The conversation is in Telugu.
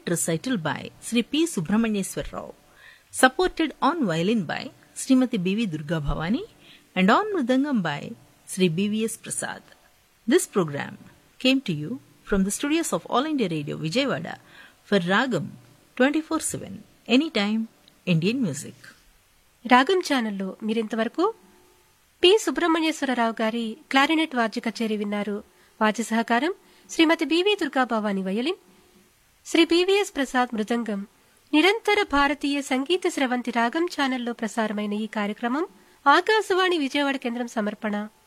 recital by Sri P. Subramanyeswar Rao, supported on violin by Srimati B.V. Durga Bhavani and on mridangam by Sri B.V.S. Prasad. This program came to you from the studios of All India Radio Vijayawada for Ragam 24-7, anytime, Indian music. రాగం ఛానల్లో మీరింతవరకు పి సుబ్రహ్మణ్యేశ్వరరావు గారి క్లారినెట్ వాద్య కచేరీ విన్నారు వాద్య సహకారం Shrimati B V Durga Bhavani violin Shri B V S Prasad మృదంగం నిరంతర భారతీయ సంగీత స్రవంతి రాగం ఛానల్లో ప్రసారమైన ఈ కార్యక్రమం ఆకాశవాణి విజయవాడ కేంద్రం సమర్పణ